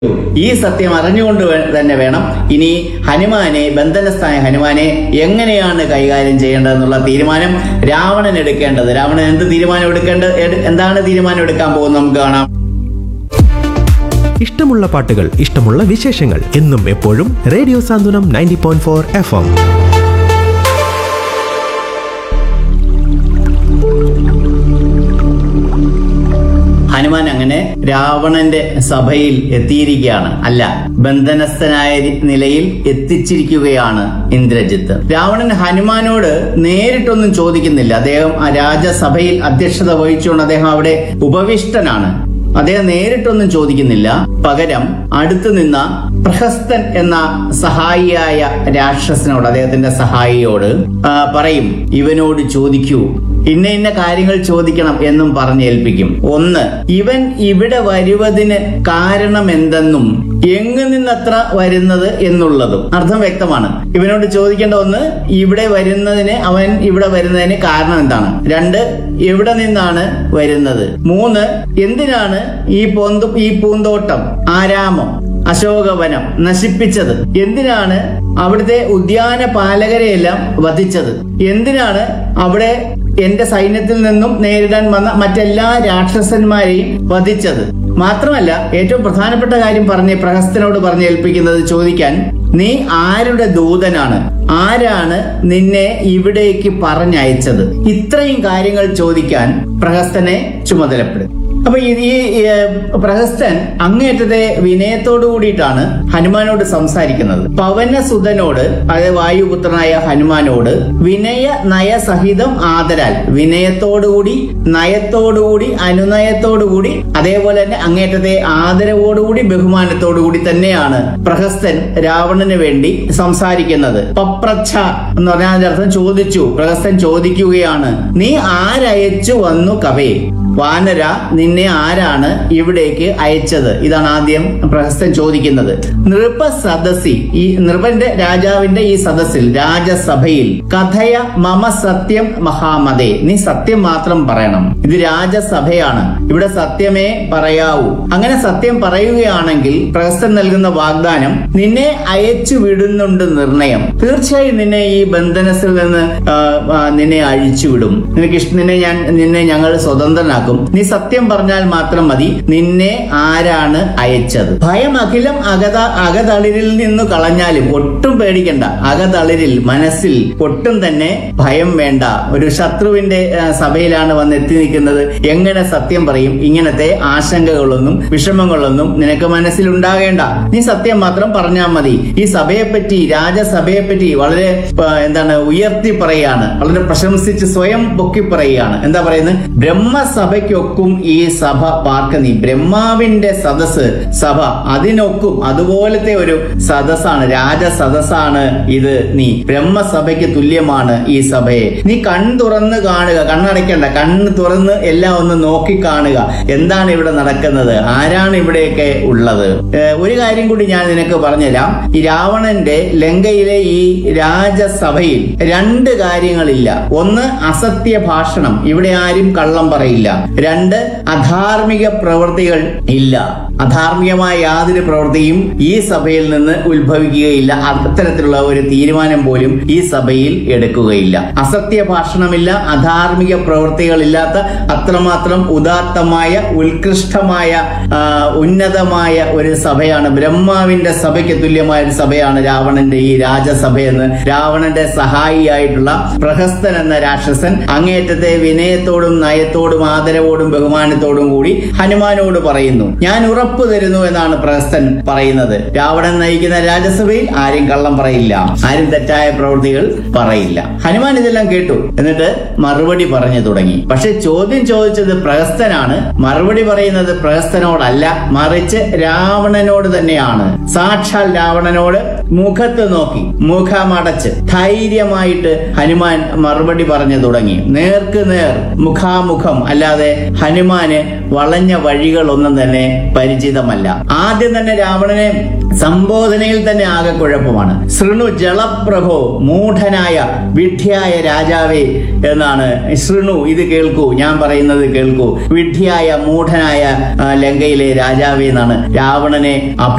ഈ സത്യം അറിഞ്ഞുകൊണ്ട് വേ- തന്നെ വേണം ഇനി ഹനുമാനെ ബന്ധനസ്ഥായ ഹനുമാനെ എങ്ങനെയാണ് കൈകാര്യം ചെയ്യേണ്ടതെന്നുള്ള തീരുമാനം രാവണൻ എടുക്കേണ്ടത് രാവണൻ എന്ത് തീരുമാനം എടുക്കേണ്ടത് എട്- എന്താണ് തീരുമാനം എടുക്കാൻ പോകുന്നത് നമുക്ക് കാണാം ഇഷ്ടമുള്ള പാട്ടുകൾ ഇഷ്ടമുള്ള വിശേഷങ്ങൾ എന്നും എപ്പോഴും radio Santhwanam ninety point four F M Hanuman അങ്ങനെ രാവണന്റെ സഭയിൽ എത്തിയിരിക്കുകയാണ് അല്ല ബന്ധനസ്ഥനായ നിലയിൽ എത്തിച്ചിരിക്കുകയാണ് ഇന്ദ്രജിത്ത് രാവണൻ ഹനുമാനോട് നേരിട്ടൊന്നും ചോദിക്കുന്നില്ല അദ്ദേഹം ആ രാജസഭയിൽ അധ്യക്ഷത വഹിച്ചുകൊണ്ട് അദ്ദേഹം അവിടെ ഉപവിഷ്ടനാണ് അദ്ദേഹം നേരിട്ടൊന്നും ചോദിക്കുന്നില്ല പകരം അടുത്തു നിന്ന പ്രഹസ്തൻ എന്ന സഹായിയായ രാക്ഷസനോട് അദ്ദേഹത്തിന്റെ സഹായിയോട് ആ, പറയും ഇവനോട് ചോദിക്കൂ ഇന്ന ഇന്ന കാര്യങ്ങൾ ചോദിക്കണം എന്നും പറഞ്ഞേൽപ്പിക്കും ഒന്ന് ഇവൻ ഇവിടെ വരുവതിന് കാരണം എന്തെന്നും എങ്ങു നിന്നത്ര വരുന്നത് എന്നുള്ളതും അർത്ഥം വ്യക്തമാണ് ഇവനോട് ചോദിക്കേണ്ട ഒന്ന് ഇവിടെ വരുന്നതിന് അവൻ ഇവിടെ വരുന്നതിന് കാരണം എന്താണ് രണ്ട് എവിടെ നിന്നാണ് വരുന്നത് മൂന്ന് എന്തിനാണ് ഈ പൊന്തു ഈ പൂന്തോട്ടം ആരാമം അശോകവനം നശിപ്പിച്ചത് എന്തിനാണ് അവിടുത്തെ ഉദ്യാന പാലകരെയെല്ലാം വധിച്ചത് എന്തിനാണ് അവിടെ എന്റെ സൈന്യത്തിൽ നിന്നും നേരിടാൻ വന്ന മറ്റെല്ലാ രാക്ഷസന്മാരെയും വധിച്ചത് മാത്രമല്ല ഏറ്റവും പ്രധാനപ്പെട്ട കാര്യം പറഞ്ഞ് പ്രഹസ്തനോട് പറഞ്ഞ് ഏൽപ്പിക്കുന്നത് ചോദിക്കാൻ നീ ആരുടെ ദൂതനാണ് ആരാണ് നിന്നെ ഇവിടേക്ക് പറഞ്ഞയച്ചത് ഇത്രയും കാര്യങ്ങൾ ചോദിക്കാൻ പ്രഹസ്തനെ ചുമതലപ്പെടും അപ്പൊ ഈ ഈ, ഏർ, പ്രഹസ്തൻ അങ്ങേറ്റത്തെ വിനയത്തോടു കൂടിയിട്ടാണ് ഹനുമാനോട് സംസാരിക്കുന്നത് പവനസുതനോട് അതായത് വായുപുത്രനായ ഹനുമാനോട് വിനയ നയസഹിതം ആദരാൽ വിനയത്തോടുകൂടി നയത്തോടുകൂടി അനുനയത്തോടുകൂടി അതേപോലെ തന്നെ അങ്ങേറ്റത്തെ ആദരവോടുകൂടി ബഹുമാനത്തോടുകൂടി തന്നെയാണ് പ്രഹസ്തൻ രാവണന് വേണ്ടി സംസാരിക്കുന്നത് പപ്രച്ഛ എന്ന് പറഞ്ഞാൽ അതിന്റെ അർത്ഥം ചോദിച്ചു പ്രഹസ്തൻ ചോദിക്കുകയാണ് നീ ആരയച്ചു വന്നു കവേ വാനര നിന്നെ ആരാണ് ഇവിടേക്ക് അയച്ചത് ഇതാണ് ആദ്യം പ്രഹസ്തൻ ചോദിക്കുന്നത് നൃപ സദസ്സി ഈ നൃപന്റെ രാജാവിന്റെ ഈ സദസ്സിൽ രാജസഭയിൽ കഥയ മമ സത്യം മഹാമതേ നീ സത്യം മാത്രം പറയണം ഇത് രാജസഭയാണ് ഇവിടെ സത്യമേ പറയാവൂ അങ്ങനെ സത്യം പറയുകയാണെങ്കിൽ പ്രഹസ്തൻ നൽകുന്ന വാഗ്ദാനം നിന്നെ അയച്ചു വിടുന്നുണ്ട് നിർണയം തീർച്ചയായും നിന്നെ ഈ ബന്ധനത്തിൽ നിന്ന് ആ, ആ, നിന്നെ അഴിച്ചുവിടും നിനക്ക് ഇഷ്ട നിന്നെ ഞാൻ നിന്നെ ഞങ്ങൾ സ്വതന്ത്രനാക്കും നീ സത്യം പറഞ്ഞാൽ മാത്രം മതി നിന്നെ ആരാണ് അയച്ചത് ഭയം അഖിലം അകത അകതളിരിൽ നിന്ന് കളഞ്ഞാലും ഒട്ടും പേടിക്കണ്ട അകതളിരിൽ മനസ്സിൽ ഒട്ടും തന്നെ ഭയം വേണ്ട ഒരു ശത്രുവിന്റെ ആ, സഭയിലാണ് വന്ന് എത്തി നിൽക്കുന്നത് എങ്ങനെ സത്യം പറയും ഇങ്ങനത്തെ ആശങ്കകളൊന്നും വിഷമങ്ങളൊന്നും നിനക്ക് മനസ്സിൽ ഉണ്ടാകേണ്ട നീ സത്യം മാത്രം പറഞ്ഞാൽ മതി ഈ സഭയെപ്പറ്റി രാജസഭയെപ്പറ്റി വളരെ ആ, എന്താണ് ഉയർത്തി പറയാണ് വളരെ പ്രശംസിച്ച് സ്വയം പൊക്കി പറയുകയാണ് എന്താ പറയുന്നത് ബ്രഹ്മസഭയ്ക്കൊക്കും ഈ സഭ പാർക്ക നീ ബ്രഹ്മാവിന്റെ സദസ് സഭ അതിനൊക്കും അതുപോലത്തെ ഒരു സദസ്സാണ് രാജസദസ്സാണ് ഇത് നീ ബ്രഹ്മസഭയ്ക്ക് തുല്യമാണ് ഈ സഭയെ നീ കൺ തുറന്ന് കാണുക കണ്ണടയ്ക്കണ്ട കണ്ണ് തുറന്ന് എല്ലാം ഒന്ന് നോക്കി കാണുക എന്താണ് ഇവിടെ നടക്കുന്നത് ആരാണ് ഇവിടെയൊക്കെ ഉള്ളത് ഏഹ് ഒരു കാര്യം കൂടി ഞാൻ നിനക്ക് പറഞ്ഞുതരാം ഈ രാവണന്റെ ലങ്കയിലെ ഈ രാജസഭയിൽ രണ്ട് കാര്യങ്ങളില്ല ഒന്ന് അസത്യ ഭാഷണം ഇവിടെ ആരും കള്ളം പറയില്ല രണ്ട് അധാർമിക പ്രവൃത്തികൾ ഇല്ല അധാർമികമായ യാതൊരു പ്രവൃത്തിയും ഈ സഭയിൽ നിന്ന് ഉത്ഭവിക്കുകയില്ല അത്തരത്തിലുള്ള ഒരു തീരുമാനം പോലും ഈ സഭയിൽ എടുക്കുകയില്ല അസത്യ ഭാഷണമില്ല അധാർമിക പ്രവൃത്തികളില്ലാത്ത അത്രമാത്രം ഉദാത്തമായ ഉത്കൃഷ്ടമായ ആ, ഉന്നതമായ ഒരു സഭയാണ് ബ്രഹ്മാവിന്റെ സഭയ്ക്ക് തുല്യമായ ഒരു സഭയാണ് രാവണന്റെ ഈ രാജസഭയെന്ന് രാവണന്റെ സഹായിയായിട്ടുള്ള പ്രഹസ്തൻ എന്ന രാക്ഷസൻ അങ്ങേറ്റത്തെ വിനയത്തോടും നയത്തോടും ആദരവോടും ബഹുമാനത്തോടും കൂടി ഹനുമാനോട് പറയുന്നു ഞാൻ ഉറപ്പു തരുന്നു എന്നാണ് പ്രഹസ്തൻ പറയുന്നത് രാവണൻ നയിക്കുന്ന രാജസഭയിൽ ആരും കള്ളം പറയില്ല ആരും തെറ്റായ പ്രവൃത്തികൾ പറയില്ല ഹനുമാൻ ഇതെല്ലാം കേട്ടു എന്നിട്ട് മറുപടി പറഞ്ഞു തുടങ്ങി പക്ഷെ ചോദ്യം ചോദിച്ചത് പ്രഹസ്തനാണ് മറുപടി പറയുന്നത് പ്രഹസ്തനോടല്ല മറിച്ച് രാവണനോട് തന്നെയാണ് സാക്ഷാൽ രാവണനോട് മുഖത്ത് നോക്കി മുഖമടച്ച് ധൈര്യമായിട്ട് ഹനുമാൻ മറുപടി പറഞ്ഞു തുടങ്ങി നേർക്ക് നേർ മുഖാമുഖം അല്ലാതെ ഹനുമാന് വളഞ്ഞ വഴികളൊന്നും തന്നെ പരിചിതമല്ല ആദ്യം തന്നെ രാവണനെ സംബോധനയിൽ തന്നെ ആകെ കുഴപ്പമാണ് ശൃണു ജളപ്രഭോ മൂഢനായ വിഡ്ഢിയായ രാജാവേ എന്നാണ് ശൃണു ഇത് കേൾക്കൂ ഞാൻ പറയുന്നത് കേൾക്കൂ വിഡ്ഢിയായ മൂഢനായ ആ, ലങ്കയിലെ രാജാവേ എന്നാണ് രാവണനെ അഭി